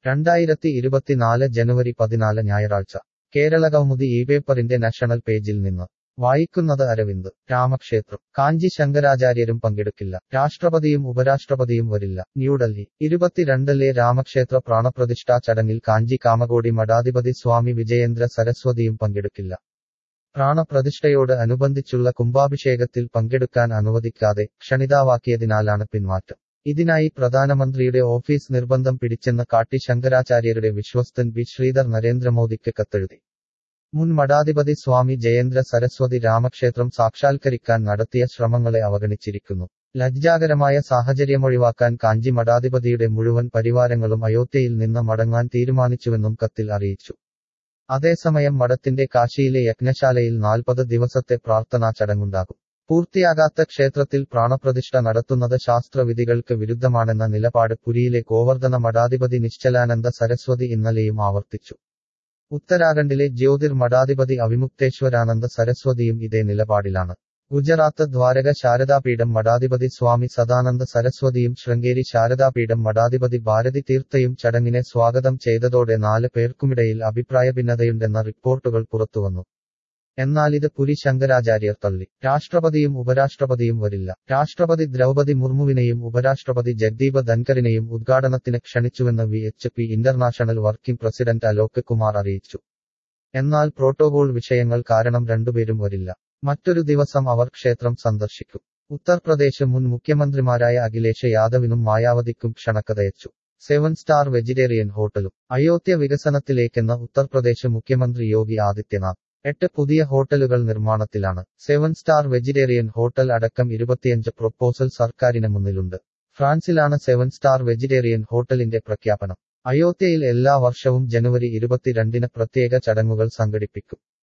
രണ്ടായിരത്തി ഇരുപത്തിനാല് ജനുവരി പതിനാല് ഞായറാഴ്ച കേരളകൗമുദി ഈ പേപ്പറിന്റെ നാഷണൽ പേജിൽ നിന്ന് വായിക്കുന്നത് അരവിന്ദ് രാമക്ഷേത്രം കാഞ്ചി ശങ്കരാചാര്യരും പങ്കെടുക്കില്ല രാഷ്ട്രപതിയും ഉപരാഷ്ട്രപതിയും വരില്ല ന്യൂഡൽഹി ഇരുപത്തിരണ്ടിലെ രാമക്ഷേത്ര പ്രാണപ്രതിഷ്ഠാ ചടങ്ങിൽ കാഞ്ചി കാമകോടി മഠാധിപതി സ്വാമി വിജയേന്ദ്ര സരസ്വതിയും പങ്കെടുക്കില്ല പ്രാണപ്രതിഷ്ഠയോട് അനുബന്ധിച്ചുള്ള കുംഭാഭിഷേകത്തിൽ പങ്കെടുക്കാൻ അനുവദിക്കാതെ ക്ഷണിതാവാക്കിയതിനാലാണ് പിന്മാറ്റം ഇതിനായി പ്രധാനമന്ത്രിയുടെ ഓഫീസ് നിർബന്ധം പിടിച്ചെന്ന് കാട്ടി ശങ്കരാചാര്യരുടെ വിശ്വസ്തൻ ബി ശ്രീധർ നരേന്ദ്രമോദിക്ക് കത്തെഴുതി മുൻ മഠാധിപതി സ്വാമി ജയേന്ദ്ര സരസ്വതി രാമക്ഷേത്രം സാക്ഷാത്കരിക്കാൻ നടത്തിയ ശ്രമങ്ങളെ അവഗണിച്ചിരിക്കുന്നു ലജ്ജാകരമായ സാഹചര്യമൊഴിവാക്കാൻ കാഞ്ചി മഠാധിപതിയുടെ മുഴുവൻ പരിവാരങ്ങളും അയോധ്യയിൽ നിന്ന് മടങ്ങാൻ തീരുമാനിച്ചുവെന്നും കത്തിൽ അറിയിച്ചു അതേസമയം മഠത്തിന്റെ കാശിയിലെ യജ്ഞശാലയിൽ നാൽപ്പത് ദിവസത്തെ പ്രാർത്ഥനാ ചടങ്ങുണ്ടാകും പൂർത്തിയാകാത്ത ക്ഷേത്രത്തിൽ പ്രാണപ്രതിഷ്ഠ നടത്തുന്നത് ശാസ്ത്രവിധികൾക്ക് വിരുദ്ധമാണെന്ന നിലപാട് പുരിയിലെ ഗോവർദ്ധന മഠാധിപതി നിശ്ചലാനന്ദ സരസ്വതി ഇന്നലെയും ആവർത്തിച്ചു ഉത്തരാഖണ്ഡിലെ ജ്യോതിർ മഠാധിപതി അവിമുക്തേശ്വരാനന്ദ സരസ്വതിയും ഇതേ നിലപാടിലാണ് ഗുജറാത്ത് ദ്വാരക ശാരദാപീഠം മഠാധിപതി സ്വാമി സദാനന്ദ സരസ്വതിയും ശൃംഗേരി ശാരദാപീഠം മഠാധിപതി ഭാരതി തീർത്ഥയും ചടങ്ങിനെ സ്വാഗതം ചെയ്തതോടെ നാല് പേർക്കുമിടയിൽ അഭിപ്രായ ഭിന്നതയുണ്ടെന്ന റിപ്പോർട്ടുകൾ പുറത്തുവന്നു എന്നാൽ ഇത് പുരി ശങ്കരാചാര്യർ തള്ളി രാഷ്ട്രപതിയും ഉപരാഷ്ട്രപതിയും വരില്ല രാഷ്ട്രപതി ദ്രൗപതി മുർമുവിനെയും ഉപരാഷ്ട്രപതി ജഗ്ദീപ് ധൻകറിനെയും ഉദ്ഘാടനത്തിന് ക്ഷണിച്ചുവെന്ന് V H P international working president Alok Kumar അറിയിച്ചു എന്നാൽ പ്രോട്ടോകോൾ വിഷയങ്ങൾ കാരണം രണ്ടുപേരും വരില്ല മറ്റൊരു ദിവസം അവർ ക്ഷേത്രം സന്ദർശിക്കും ഉത്തർപ്രദേശ് മുൻ മുഖ്യമന്ത്രിമാരായ അഖിലേഷ് യാദവിനും മായാവതിക്കും ക്ഷണക്കതയച്ചു സെവൻ സ്റ്റാർ വെജിറ്റേറിയൻ ഹോട്ടലും അയോധ്യ വികസനത്തിലേക്കെന്ന ഉത്തർപ്രദേശ് മുഖ്യമന്ത്രി യോഗി ആദിത്യനാഥ് എട്ട് പുതിയ ഹോട്ടലുകൾ നിർമ്മാണത്തിലാണ് സെവൻ സ്റ്റാർ വെജിറ്റേറിയൻ ഹോട്ടൽ അടക്കം ഇരുപത്തിയഞ്ച് പ്രൊപ്പോസൽ സർക്കാരിന് മുന്നിലുണ്ട് ഫ്രാൻസിലാണ് സെവൻ സ്റ്റാർ വെജിറ്റേറിയൻ ഹോട്ടലിന്റെ പ്രഖ്യാപനം അയോധ്യയിൽ എല്ലാ വർഷവും ജനുവരി ഇരുപത്തിരണ്ടിന് പ്രത്യേക ചടങ്ങുകൾ സംഘടിപ്പിക്കും